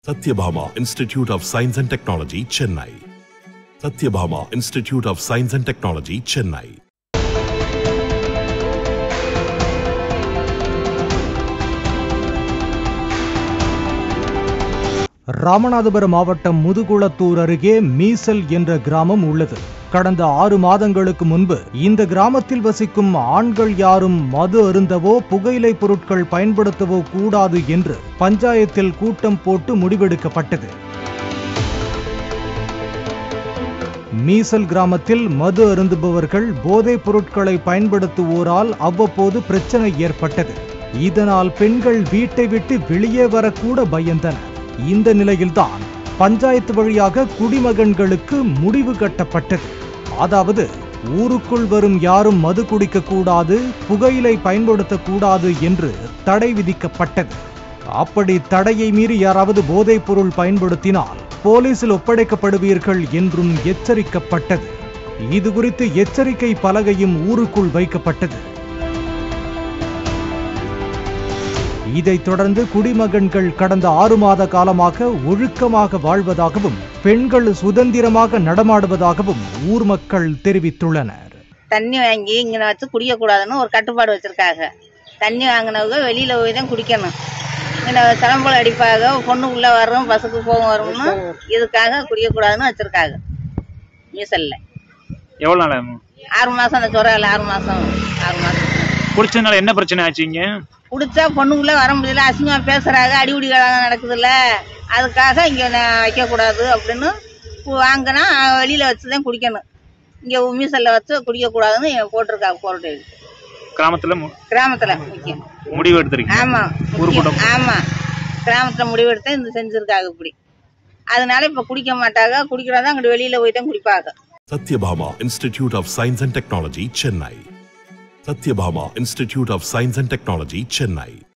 Satyabhama Institute of Science and Technology, Chennai. Satyabhama Institute of Science and Technology, Chennai. Ramanathapuram மாவட்டம் முதுகுளத்தூர் அருகே மீசல் என்ற கிராமம் உள்ளது கடந்த ஆறு மாதங்களுக்கு முன்பு இந்த கிராமத்தில் வசிக்கும் ஆண்கள் யாரும் மது அருந்தவோ புகையிலை பொருட்கள் பயன்படுத்தவோ கூடாது என்று பஞ்சாயத்தில் கூட்டம் போட்டு முடிவெடுக்கப்பட்டது மீசல் கிராமத்தில் மது அருந்துபவர்கள் போதைப் பொருட்களை பயன்படுத்துவோரால் அவ்வப்போது பிரச்சனை ஏற்பட்டது இதனால் பெண்கள் வீட்டை விட்டு வெளியே வரக்கூட பயந்தனர் இந்த நிலையில்தான் பஞ்சாயத்து வழியாக குடிமகன்களுக்கு முடிவு கட்டப்பட்டது அதாவது ஊருக்குள் வரும் யாரும் மது குடிக்க கூடாது புகையிலை பயன்படுத்தக்கூடாது என்று தடை விதிக்கப்பட்டது அப்படி தடையை மீறி யாராவது போதைப் பொருள் பயன்படுத்தினால் போலீசில் ஒப்படைக்கப்படுவீர்கள் என்றும் எச்சரிக்கப்பட்டது இது குறித்து எச்சரிக்கை பலகையும் ஊருக்குள் வைக்கப்பட்டது இதைத் தொடர்ந்து குடிமகன்கள் கடந்த ஆறு மாத காலமாக ஒழுக்கமாக வாழ்வதாகவும் பெண்கள் சுதந்திரமாக நடமாடுவதாகவும் ஊர் மக்கள் தெரிவித்துள்ளனர் தண்ணி வாங்கி இங்கே வச்சு குடிக்கக்கூடாதுன்னு ஒரு கட்டுப்பாடு வச்சுருக்காங்க தண்ணி வாங்கினவங்க வெளியில் போய் தான் குடிக்கணும் இங்கே சிலம்பல் அடிப்பாக பொண்ணு உள்ளே வரும் பஸ்ஸுக்கு போகும் வரும்னு இதுக்காக குடிக்கக்கூடாதுன்னு வச்சுருக்காங்க மீசலில் எவ்வளோ நாள் ஆகும் ஆறு மாதம் அந்த சொரையில் ஆறு மாதம் ஆறு மாதம் குடிச்சதுனால என்ன பிரச்சனை ஆச்சுங்க குடிச்சா பொண்ணுக்குள்ளே வர முடியல அசிங்கமாக பேசுகிறாங்க அடிபடி நடக்குதுல்ல அதுக்காக இங்கே வைக்கக்கூடாது அப்படின்னு வாங்கினா வெளியில் வச்சு தான் குடிக்கணும் இங்கே மீசலில் வச்சு குடிக்கக்கூடாதுன்னு போட்டிருக்காங்க கோர்ட்டு கிராமத்துல மு- கிராமத்தில் முக்கியம் முடிவு எடுத்திருக்கீங்க ஆமா ஊர் கூட்டம். ஆமா கிராமத்துல முடிவெடுத்து இந்த செஞ்சிருக்காங்க இப்படி அதனால இப்ப குடிக்க மாட்டாங்க குடிக்கிறதா அங்கிட்டு வெளியில போய் தான் குடிப்பாங்க Satyabhama Institute of Science and Technology, Chennai. Satyabhama Institute of Science and Technology, Chennai.